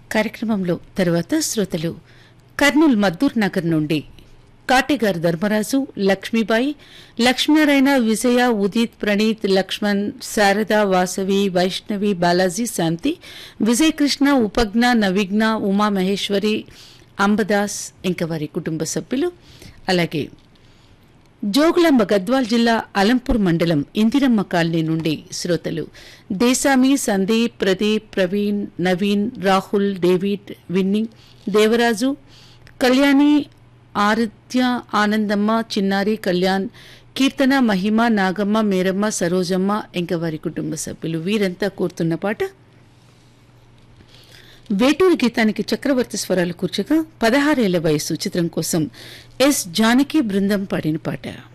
కార్యక్రమంలో తర్వాత శ్రోతలు కర్నూల్ మద్దూర్ నగర్ నుండి కాటేగారు ధర్మరాజు లక్ష్మీబాయి లక్ష్మీనారాయణ విజయ ఉదిత్ ప్రణీత్ లక్ష్మణ్ శారద వాసవి వైష్ణవి బాలాజీ శాంతి విజయకృష్ణ ఉపజ్ఞ నవిఘ్న ఉమా మహేశ్వరి అంబదాస్ ఇంకా వారి కుటుంబ సభ్యులు అలాగే జోగులాంబ గద్వాల్ జిల్లా అలంపూర్ మండలం ఇందిరమ్మ కాలనీ నుండి శ్రోతలు దేశామి సందీప్ ప్రదీప్ ప్రవీణ్ నవీన్ రాహుల్ డేవిడ్ విన్ని దేవరాజు కళ్యాణి ఆరాధ్య ఆనందమ్మ చిన్నారి కళ్యాణ్ కీర్తన మహిమ నాగమ్మ మేరమ్మ సరోజమ్మ ఇంకా వారి కుటుంబ సభ్యులు వీరంతా కోరుతున్న పాట వేటూరు గీతానికి చక్రవర్తి స్వరాలు కూర్చగా పదహారేళ్ల వయసు చిత్రం కోసం ఎస్ జానకి బృందం పాడిన పాట